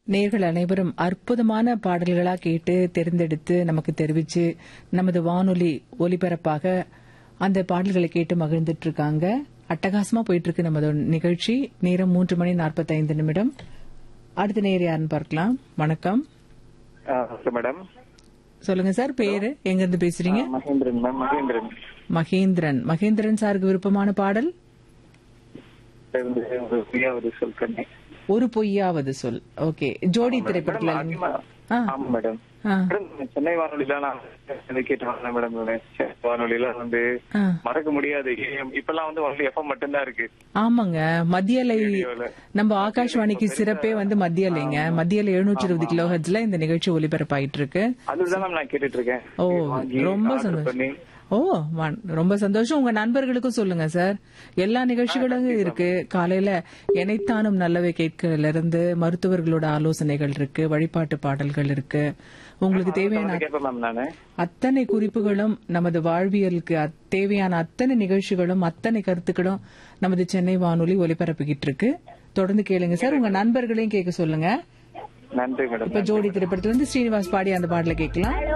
நேர்கள் அனைவரும் அற்புதமான பாடல்களா கேட்டு தேர்ந்தெடுத்து நமக்கு தெரிவிச்சு நமது வானொலி ஒலிபரப்பாக அந்த பாடல்களை கேட்டு மகிழ்ந்துட்டு இருக்காங்க அட்டகாசமா போயிட்டு இருக்கு நமது நிகழ்ச்சி நேரம் மூன்று மணி நாற்பத்தைந்து நிமிடம் அடுத்த நேர் யாருன்னு பார்க்கலாம் வணக்கம் மேடம் சொல்லுங்க சார் பேரு எங்க இருந்து பேசுறீங்க மகேந்திரன் மேம் மகேந்திரன் மகேந்திரன் மகேந்திரன் சாருக்கு விருப்பமான பாடல் இருந்து ஒரு பிரியாவது சொல் கண்ணே ஒரு பொய்யாவது சொல் ஓகே ஜோடி திரைப்படத்துல மேடம், அதிகமா- ஆ. ஆமா மேடம் ஆ. மேடம், சென்னை வானொலியில நான் இதை கேட்டு வந்தேன் மேடம் நானு. சென்னை வானொலியில வந்து ஆ. மறக்க முடியாது AM இப்பெல்லாம் வந்து ஒன்லி எஃப்எம் மட்டும்தான் இருக்கு ஆமாங்க மத்திய அலை ரேடியோல. நம்ம ஆகாஷ்வாணிக்கு சிறப்பே வந்து மத்திய அலைங்க மத்திய அலை எழுநூற்றி இருபது கிலோ ஹெர்ட்ஸ்ல இந்த நிகழ்ச்சி ஒலிபரப்பாயிட்டு இருக்கு அதுதான் மேம் நான் கேட்டுட்டு இருக்கேன் ஓ வாங்கி ரொம்ப order சந்தோஷம் பண்ணி ஓ வா- ரொம்ப சந்தோஷம் உங்க நண்பர்களுக்கும் சொல்லுங்க சார் எல்லா நிகழ்ச்சிகளும் இருக்கு காலையில எனைத்தானும் நல்லவை கேட்கல இருந்து மருத்துவர்களோட ஆலோசனைகள் இருக்கு வழிபாட்டு பாடல்கள் இருக்கு உங்களுக்கு தேவையான கேட்பேன் மேம் நானு அத்தனை குறிப்புகளும் நமது வாழ்வியலுக்கு அத்- தேவையான அத்தனை நிகழ்ச்சிகளும் அத்தனை கருத்துக்களும் நமது சென்னை வானொலி ஒலிபரப்புகிட்டு இருக்கு தொடர்ந்து கேளுங்க சார் உங்க நண்பர்களையும் கேட்க சொல்லுங்க நன்றி மேடம் இப்ப ஜோடி திரைப்படத்துல இருந்து ஸ்ரீனிவாஸ் பாடி அந்த பாடலை கேட்கலாம்